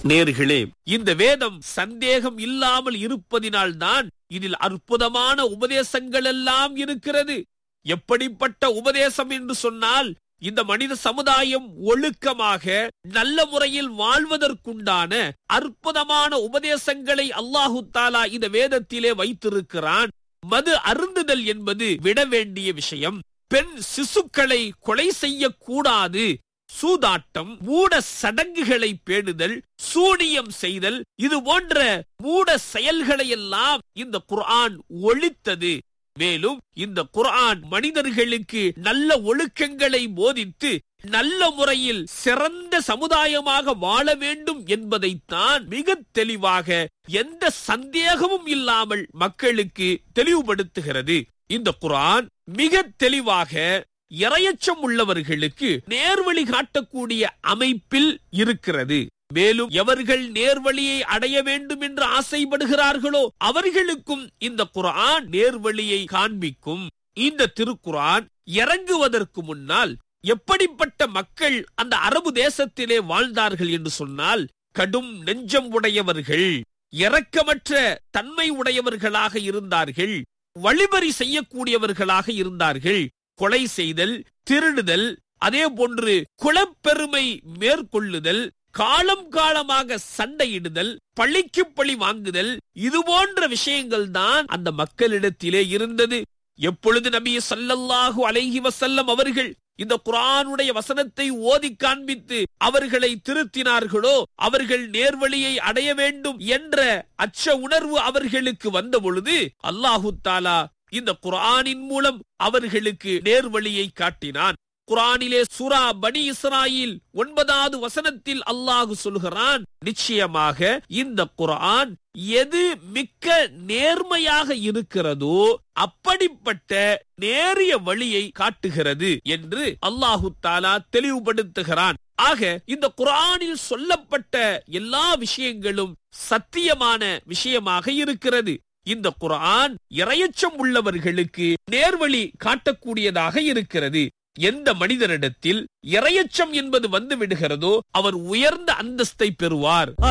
நேர்களே இந்த வேதம் சந்தேகம் இல்லாமல் இருப்பதினால்தான் இதில் அற்புதமான உபதேசங்கள் எல்லாம் இருக்கிறது எப்படிப்பட்ட உபதேசம் என்று சொன்னால் இந்த மனித சமுதாயம் ஒழுக்கமாக நல்ல முறையில் வாழ்வதற்குண்டான அற்புதமான உபதேசங்களை அல்லாஹு தாலா இந்த வேதத்திலே வைத்திருக்கிறான் மது அருந்துதல் என்பது விட வேண்டிய விஷயம் பெண் சிசுக்களை கொலை செய்யக்கூடாது சூதாட்டம் மூட சடங்குகளை பேணுதல் சூனியம் செய்தல் இது போன்ற மூட செயல்களை எல்லாம் இந்த குர்ஆன் ஒழித்தது மேலும் இந்த குர்ஆன் மனிதர்களுக்கு நல்ல ஒழுக்கங்களை போதித்து நல்ல முறையில் சிறந்த சமுதாயமாக வாழ வேண்டும் என்பதைத்தான் மிக தெளிவாக எந்த சந்தேகமும் இல்லாமல் மக்களுக்கு தெளிவுபடுத்துகிறது இந்த குர்ஆன் மிக தெளிவாக இரையச்சம் உள்ளவர்களுக்கு நேர்வழி காட்டக்கூடிய அமைப்பில் இருக்கிறது மேலும் எவர்கள் நேர்வழியை அடைய வேண்டும் என்று ஆசைப்படுகிறார்களோ அவர்களுக்கும் இந்த குர்ஆன் நேர்வழியை காண்பிக்கும் இந்த திருக்குர்ஆன் இறங்குவதற்கு முன்னால் எப்படிப்பட்ட மக்கள் அந்த அரபு தேசத்திலே வாழ்ந்தார்கள் என்று சொன்னால் கடும் நெஞ்சம் உடையவர்கள் இரக்கமற்ற தன்மை உடையவர்களாக இருந்தார்கள் வழிபறி செய்யக்கூடியவர்களாக இருந்தார்கள் கொலை செய்தல் திருடுதல் அதே போன்று குலப்பெருமை மேற்கொள்ளுதல் காலம் காலமாக சண்டையிடுதல் பழிக்கு பழி வாங்குதல் இது போன்ற விஷயங்கள் தான் அந்த மக்களிடத்திலே இருந்தது எப்பொழுது நபி ஸல்லல்லாஹு அலைஹி வஸல்லம் அவர்கள் இந்த குர்ஆனுடைய வசனத்தை ஓதி காண்பித்து அவர்களை திருத்தினார்களோ அவர்கள் நேர்வழியை அடைய வேண்டும் என்ற அச்ச உணர்வு அவர்களுக்கு வந்த பொழுது அல்லாஹு தாலா இந்த குர்ஆனின் மூலம் அவர்களுக்கு நேர்வழியை காட்டினான் குரானிலே சூரா பனி இஸ்ராயில் ஒன்பதாவது வசனத்தில் அல்லாஹு சொல்கிறான் நிச்சயமாக இந்த குர்ஆன் எது மிக்க நேர்மையாக இருக்கிறதோ அப்படிப்பட்ட நேரிய வழியை காட்டுகிறது என்று அல்லாஹு தாலா தெளிவுபடுத்துகிறான் ஆக இந்த குர்ஆனில் சொல்லப்பட்ட எல்லா விஷயங்களும் சத்தியமான விஷயமாக இருக்கிறது இந்த குர்ஆன் இரையச்சம் உள்ளவர்களுக்கு நேர்வழி காட்டக்கூடியதாக இருக்கிறது எந்த மனிதனிடத்தில் இரையச்சம் என்பது வந்து விடுகிறதோ அவர் உயர்ந்த அந்தஸ்தை பெறுவார்